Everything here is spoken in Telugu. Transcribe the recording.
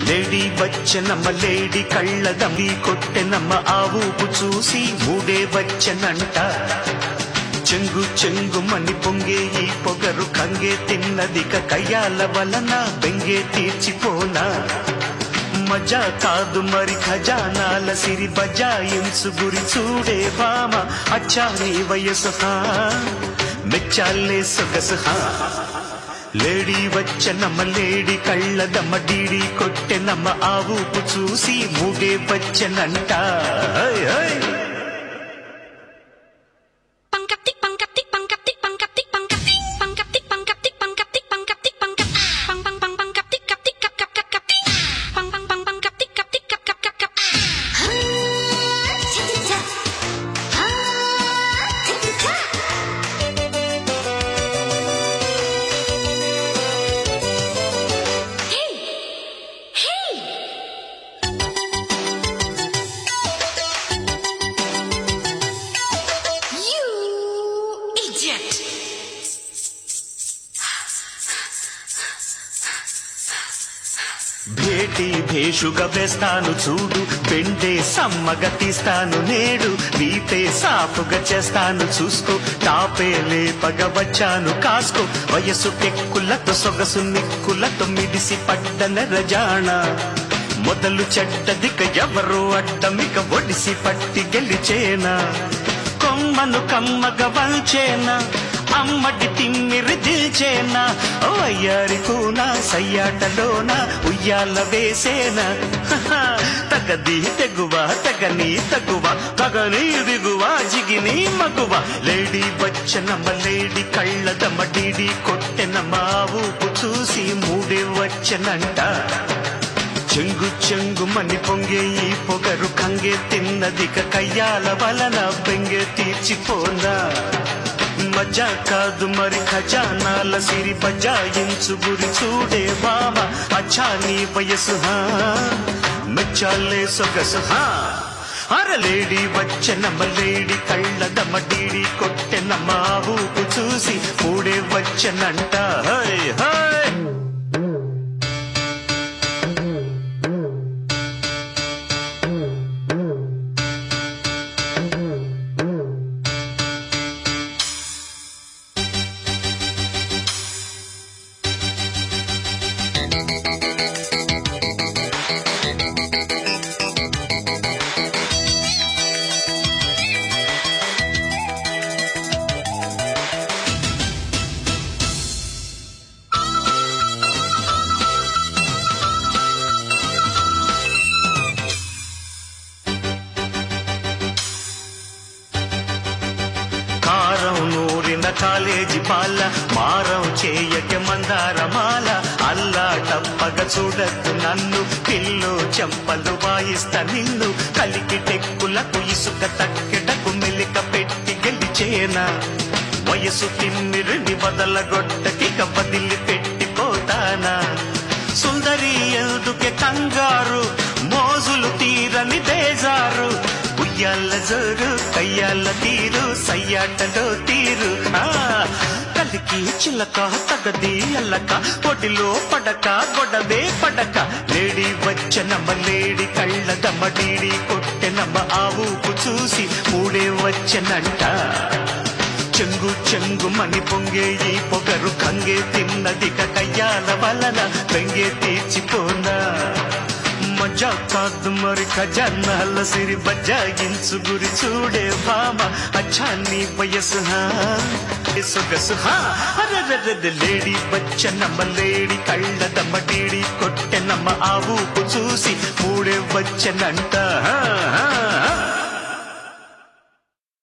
లేడీ వచ్చనమ్మ లేడీ కళ్ళ దమ్మి కొట్టెనమ్మ ఆ ఊపు చూసి మూడే వచ్చనంట చెంగు చెంగు మని పొంగే ఈ పొగరు కంగే తిన్నదిక కయ్యాల వలన బెంగే తీర్చిపోనా మజా కాదు మరి ఖజానాల సిరి బజాయించు గురి చూడే భామ అచ్చా నీ వయసు హా మెచ్చాలే సొగసు హా లేడీ వచ్చనమ్మ లేడీ కళ్ళదమ్మ డీడీ కొట్టెనమ్మ ఆ ఊపు చూసి మూడే వచ్చనంట హై, హై. Pangkaptik, pangkaptik, pangkaptik, pangkaptik, pangkaptik, pangkaptik, pangkaptik, pangkaptik, pangkaptik, pangkap, pang pang pang pangkaptik, kaptik, kap kap kap kaptik, pang pang pang pangkaptik, kaptik, kap kap kap kap. 차차차 아 차차차 You idiot! భేటీ భేషుగా వేస్తాను చూడు పెండే సమ్మగా తీస్తాను నేడు వీతే సాపుగా చేస్తాను చూసుకో టాపే లేపగా వచ్చాను కాసుకో వయసు టెక్కులతో సొగసు నిక్కులతో మిడిసి పడ్డన రజాణ మొదలు చెడ్డదిక ఎవరు అడ్డమిక ఒడిసి పట్టి గెలిచేనా కొమ్మను కమ్మగ వంచేనా అమ్మడి తిమ్మిరి దిల్చేనా ఓ అయ్యారి కూనా సయ్యాటలోన ఉయ్యాల వేసేనా హహ, తగది తెగువ తగని తగువ తగని దిగువ జిగిని మగువ లేడీ వచ్చనమ్మ లేడీ కళ్ళదమ్మ డీడీ కొట్టెనమ్మ ఊపు చూసి మూడే వచ్చనంట చెంగు చెంగు మని పొంగే ఈ పొగరు కంగే తిన్నదిక కయ్యాల వలన బెంగే తీర్చిపోనా మజా కాదు మరి ఖజానాల సిరి బజాయించు గురి చూడే బామ అచ్చా నీ వయసు హా మెచ్చాలే సొగసు హా అర లేడీ వచ్చనమ్మ లేడీ కళ్ళదమ్మ డీడీ కొట్టెనమ్మ ఆ ఊపు చూసి మూడే వచ్చనంట హై హై కారం నూరిన కాలేజీ పాల మారం చేయక మందారమాల అల్లా టప్పగ చూడద్దు నన్ను పిల్లు చెంపలు వాయిస్తా నిన్ను కలికి టెక్కులకు ఇసుక తక్కెటకు మెలిక పెట్టి గెలిచేనా వయసు తిమ్మిరిని వదలగొట్టకి వదిలి పెట్టిపోతానా సుందరి ఎందుకే కంగారు మోజులు తీరని బేజారు ఉయ్యాల జోరు కయ్యాల తీరు సయ్యాటలో తీరు ఆ, కలికి చిలక తగది అల్లక పొడిలో పడక గొడవే పడక లేడీ వచ్చనమ్మ లేడీ కళ్ళదమ్మ డీడీ కొట్టెనమ్మ ఆ ఊపు చూసి మూడే వచ్చనంట చెంగు చెంగు మని పొంగే ఈ పొగరు కంగే తిన్నదిక కయ్యాల వలన బెంగే తీర్చిపోనా మజా కాదు మరి ఖజానాల సిరి బజాయించు గురి చూడే భామ అచ్చా నీ వయసు హా సొగసు హా అరెరెరెరె లేడీ వచ్చనమ్మ లేడీ కళ్ళదమ్మ డీడీ కొట్టెనమ్మ ఆ ఊపు చూసి మూడే వచ్చనంట హా, హా.